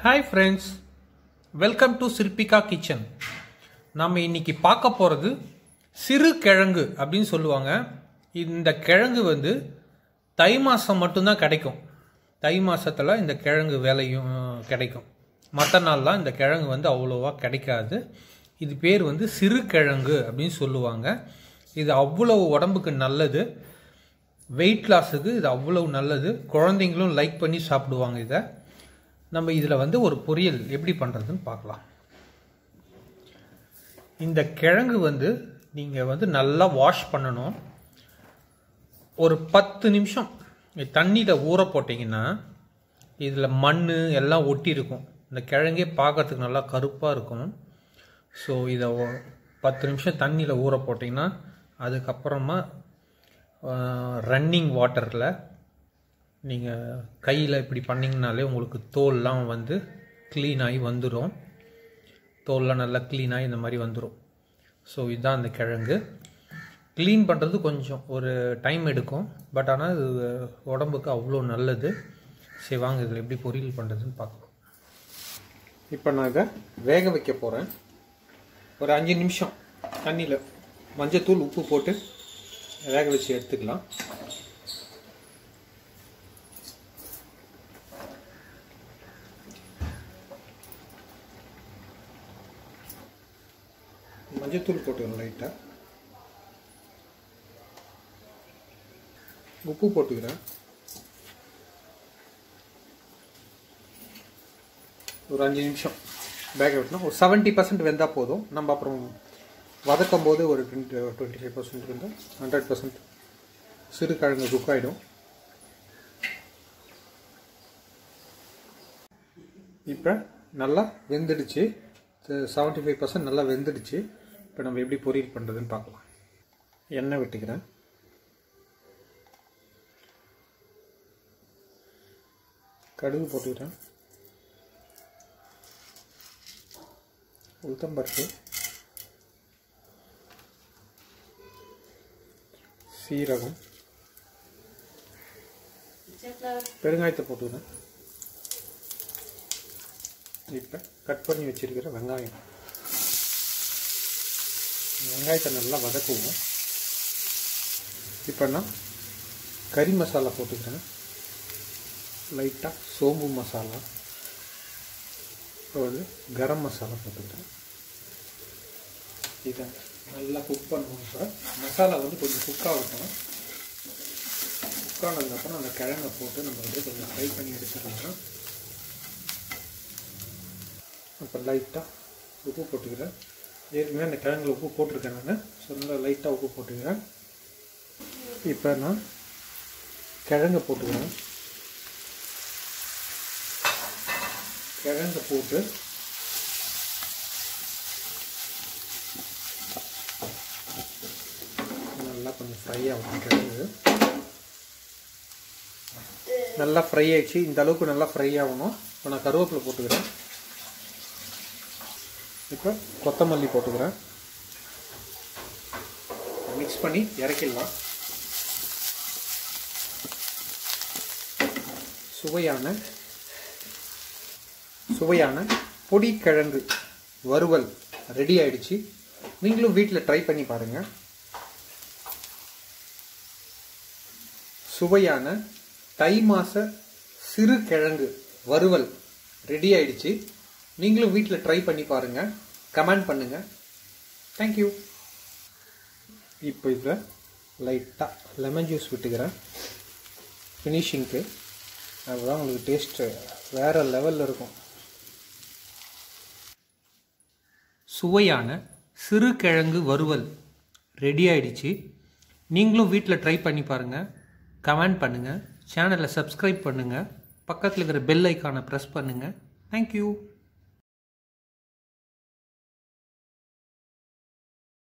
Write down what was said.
hi friends welcome to Sirpika kitchen நம்ம இன்னைக்கு பார்க்க போகிறது சிறு கிழங்கு அப்படின்னு சொல்லுவாங்க இந்த கிழங்கு வந்து தை மாதம் மட்டும்தான் கிடைக்கும் தை மாதத்தில் இந்த கிழங்கு வேலையும் கிடைக்கும் மற்ற நாள்லாம் இந்த கிழங்கு வந்து அவ்வளோவா கிடைக்காது இது பேர் வந்து சிறு கிழங்கு அப்படின்னு சொல்லுவாங்க இது அவ்வளோ உடம்புக்கு நல்லது வெயிட் லாஸுக்கு இது அவ்வளவு நல்லது குழந்தைங்களும் லைக் பண்ணி சாப்பிடுவாங்க இதை நம்ம இதில் வந்து ஒரு பொரியல் எப்படி பண்ணுறதுன்னு பார்க்கலாம் இந்த கிழங்கு வந்து நீங்கள் வந்து நல்லா வாஷ் பண்ணணும் ஒரு பத்து நிமிஷம் தண்ணியில் ஊற போட்டிங்கன்னா இதில் மண் எல்லாம் ஒட்டி இருக்கும் இந்த கிழங்கே பார்க்கறதுக்கு நல்லா கருப்பாக இருக்கும் ஸோ இதை ஒ- பத்து நிமிஷம் தண்ணியில் ஊற போட்டிங்கன்னா அதுக்கப்புறமா ரன்னிங் வாட்டரில் நீங்கள் கையில் இப்படி பண்ணிங்கனாலே உங்களுக்கு தோல்லாம் வந்து க்ளீன் ஆகி வந்துடும் தோல்லாம் நல்லா க்ளீன் ஆகி இந்த மாதிரி வந்துடும் ஸோ இதுதான் அந்த கிழங்கு க்ளீன் பண்ணுறது கொஞ்சம் ஒரு டைம் எடுக்கும் பட் ஆனால் இது உடம்புக்கு அவ்வளோ நல்லது சரி வாங்க இதில் எப்படி பொரியல் பண்ணுறதுன்னு பார்க்கலாம் இப்போ நான் இதை வேக வைக்க போகிறேன் ஒரு அஞ்சு நிமிஷம் தண்ணியில் மஞ்சத்தூள் உப்பு போட்டு வேக வச்சு எடுத்துக்கலாம் மஞ்சத்தூள் போட்டுக்கிறேன் லைட்டாக உப்பு போட்டுக்கிறேன் ஒரு அஞ்சு நிமிஷம் வேக விட்டணும் ஒரு செவன்ட்டி பர்சன்ட் வெந்தால் போதும் நம்ம அப்புறம் வதக்கும் போது ஒரு டுவெண்ட்டி டுவெண்ட்டி ஃபைவ் பர்சன்ட் இருந்தால் ஹண்ட்ரட் பர்சன்ட் சிறு கிழங்கு குக் ஆகிடும் இப்போ நல்லா வெந்துடுச்சு செவன்ட்டி ஃபைவ் பர்சன்ட் நல்லா வெந்துடுச்சு இப்போ நம்ம எப்படி பொரியல் பண்ணுறதுன்னு பார்க்கலாம் எண்ணெய் விட்டுக்கிறேன் கடுகு போட்டுக்கிறேன் உளுத்தம்பருப்பு சீரகம் பெருங்காயத்தை போட்டுக்கிறேன் இப்போ கட் பண்ணி வச்சிருக்கிற வெங்காயம் வெங்காயத்தை நல்லா வதக்குவோம் இப்போ நான் கறி மசாலா போட்டுக்கிறேன் லைட்டாக சோம்பு மசாலா இப்போ வந்து கரம் மசாலா போட்டுக்கிறேன் இதை நல்லா குக் பண்ணுவோம் இப்போ மசாலா வந்து கொஞ்சம் குக் ஆகட்டும் குக் ஆனதுக்கப்புறம் அந்த கிழங்கை போட்டு நம்ம வந்து கொஞ்சம் ஃப்ரை பண்ணி எடுத்துக்கலாம் அப்போ லைட்டாக உப்பு போட்டுக்கிறேன் ஏற்கனவே அந்த கிழங்குல உப்பு போட்டிருக்கேன் நான் ஸோ நல்லா லைட்டாக உப்பு போட்டுக்கிறேன் இப்போ நான் கிழங்க போட்டுக்கிறேன் கிழங்க போட்டு நல்லா கொஞ்சம் ஃப்ரை ஆகும் கிழங்கு நல்லா ஃப்ரை ஆயிடுச்சு இந்த அளவுக்கு நல்லா ஃப்ரை ஆகணும் இப்போ நான் கருவேப்பிலை போட்டுக்கிறேன் இப்போ கொத்தமல்லி போட்டுக்கிறேன் மிக்ஸ் பண்ணி இறக்கிடலாம் சுவையான சுவையான பொடி கிழங்கு வறுவல் ரெடி ஆயிடுச்சு நீங்களும் வீட்டில் ட்ரை பண்ணி பாருங்க சுவையான தை மாச சிறு கிழங்கு வறுவல் ரெடி ஆயிடுச்சு நீங்களும் வீட்டில் ட்ரை பண்ணி பாருங்க கமெண்ட் பண்ணுங்க தேங்க்யூ இப்போ இதில் லைட்டாக லெமன் ஜூஸ் விட்டுக்கிறேன் ஃபினிஷிங்க்கு அதுதான் உங்களுக்கு டேஸ்ட்டு வேறு லெவலில் இருக்கும் சுவையான சிறு கிழங்கு வறுவல் ரெடி ஆயிடுச்சு நீங்களும் வீட்டில் ட்ரை பண்ணி பாருங்கள் கமெண்ட் பண்ணுங்கள் சேனலை சப்ஸ்கிரைப் பண்ணுங்கள் பக்கத்தில் இருக்கிற பெல் ஐக்கானை ப்ரெஸ் பண்ணுங்கள் தேங்க்யூ